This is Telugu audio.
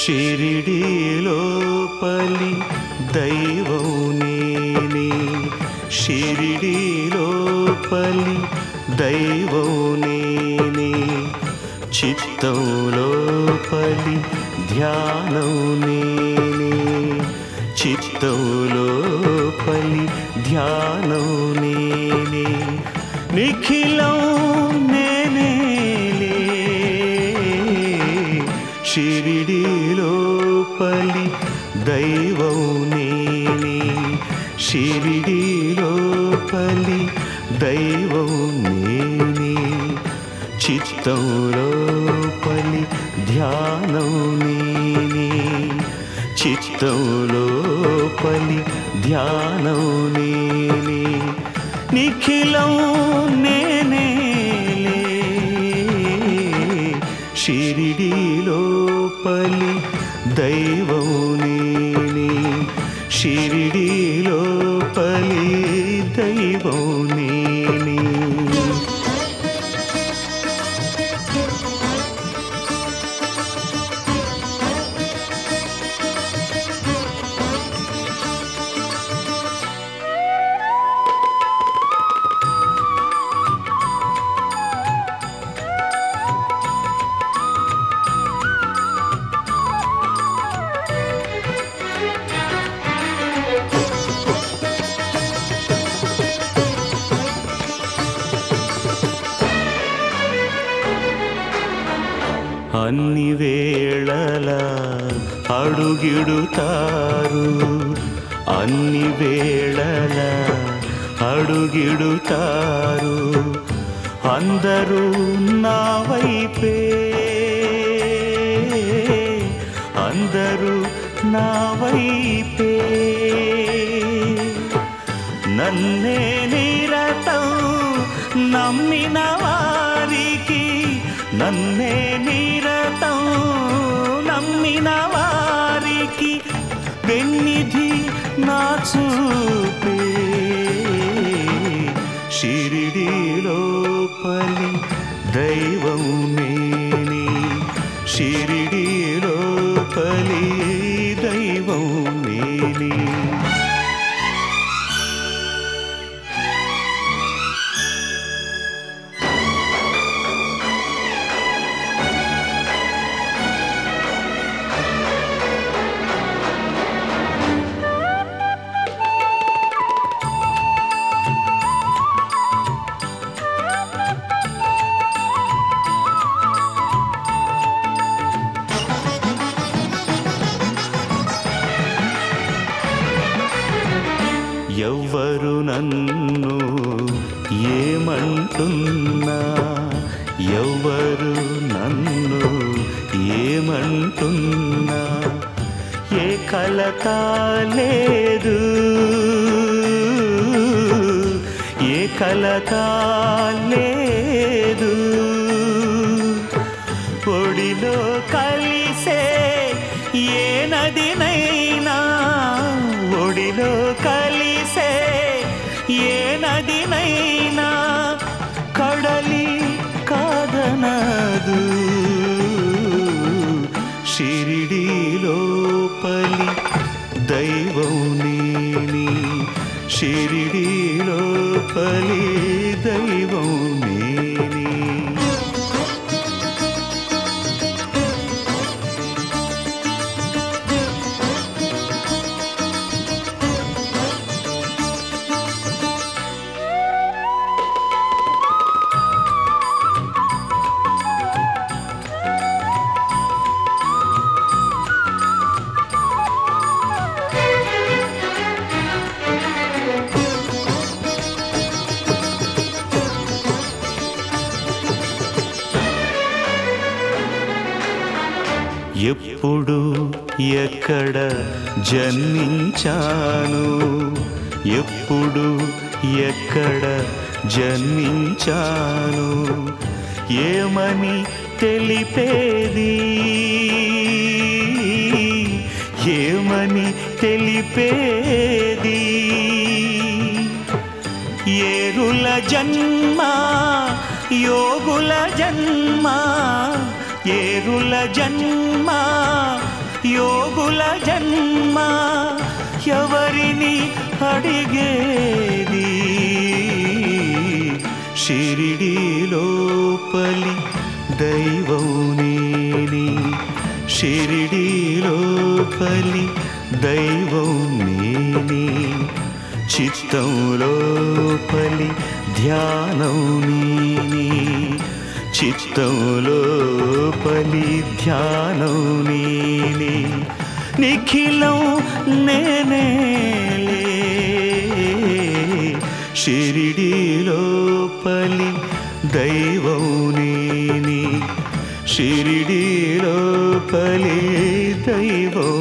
షిరిడీలోపలి దైవం నేనే షిరిడీలోపలి దైవం నేనే చిత్తంలోపలి ధ్యానం నేనే చిత్తంలోపలి ధ్యానం నేనే నిఖిలం నేనేలే షిరిడీలోపలి దైవం నేనే షిరిడీలోపలి దైవం నేనే చిత్తంలోపలి ధ్యానం నేనే చిత్తంలోపలి ధ్యానం నేనే నిఖిలం నేనేలే షిరిడీలోపలి దైవం నేనే షిరిడీలోపలి దైవం నేనే అన్ని వేళల అడుగిడుతారు అన్ని వేళల అడుగిడుతారు అందరూ నా వైపే అందరూ నా వైపే నన్నే నిరతం నమ్మిన వారికి నన్నే నిరతం నమ్మిన వారికి వెన్నిధి నా చూపే షిరిడీలోపలి దైవం నేనే షిరిడీలోపలి దైవం నేనే ఎవ్వరు నన్ను ఏమంటున్నా ఎవ్వరు నన్ను ఏమంటున్నా ఏ కలత లేదు ఏ కలత లేదు ఒడిలో కలిసే ఏ నదినైనా ఒడిలో కలిసే ఏ నదినైనా కడలి కాదనదు షిరిడీలోపలి దైవం నేని షిరిడీలోపలి దైవం నేని ఎప్పుడు ఎక్కడ జన్మించాను ఎప్పుడు ఎక్కడ జన్మించాను ఏమని తెలిపేది ఏమని తెలిపేది ఏరుల జన్మ యోగుల జన్మ ఏరుల జన్మ యోగుల జన్మ ఎవరిని అడిగేది షిరిడి లోపలి దైవం నేని షిరిడి లోపలి దైవం నేని చిత్తం లోపలి ధ్యానం నేని చిత్తం లోపలి ధ్యానం నేని నిఖిలం నేనేలే షిరిడి లోపలి దైవం నేని షిరిడి లోపలి దైవం